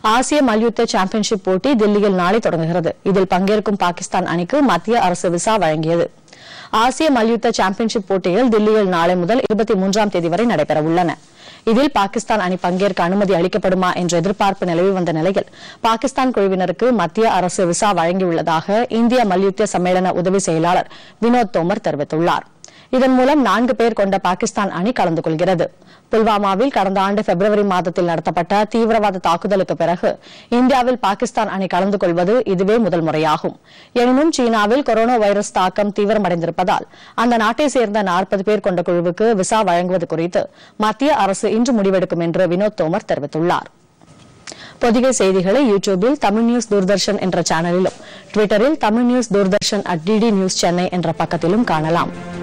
ஆசிய மல்யுத்த சாம்பியன்ஷிப் போட்டி தில்லியில் நாளை தொடங்குகிறது இதில் பங்கேற்கும் பாகிஸ்தான் அணிக்கு மத்திய அரசு விசா வழங்கியது ஆசிய மல்யுத்த சாம்பியன்ஷிப் போட்டிகள் தில்லியில் நாளை முதல் இருபத்தி மூன்றாம் தேதி வரை நடைபெறவுள்ளன இதில் பாகிஸ்தான் அணி பங்கேற்க அனுமதி அளிக்கப்படுமா என்ற எதிர்பார்ப்பு நிலவி வந்த நிலையில் பாகிஸ்தான் குழுவினருக்கு மத்திய அரசு விசா வழங்கியுள்ளதாக இந்திய மல்யுத்த சம்மேளன உதவி செயலாளர் வினோத் தோமர் தெரிவித்துள்ளார் இதன் மூலம் நான்கு பேர் கொண்ட பாகிஸ்தான் அணி கலந்து கொள்கிறது புல்வாமாவில் கடந்த ஆண்டு பிப்ரவரி மாதத்தில் நடத்தப்பட்ட தீவிரவாத தாக்குதலுக்கு பிறகு இந்தியாவில் பாகிஸ்தான் அணி கலந்து கொள்வது இதுவே முதல் முறையாகும் எனினும் சீனாவில் கொரோனா வைரஸ் தாக்கம் தீவிரமடைந்திருப்பதால் அந்த நாட்டை சேர்ந்த நாற்பது பேர் கொண்ட குழுவுக்கு விசா வழங்குவது குறித்து மத்திய அரசு இன்று முடிவெடுக்கும் என்று வினோத் தோமர் தெரிவித்துள்ளார் பொதிகை செய்திகளை யூடியூபில் தமிழ் நியூஸ் தூர்தர்ஷன் என்ற சேனலிலும் ட்விட்டரில் Tamil news Doordarshan at DD news Chennai என்ற பக்கத்திலும் காணலாம்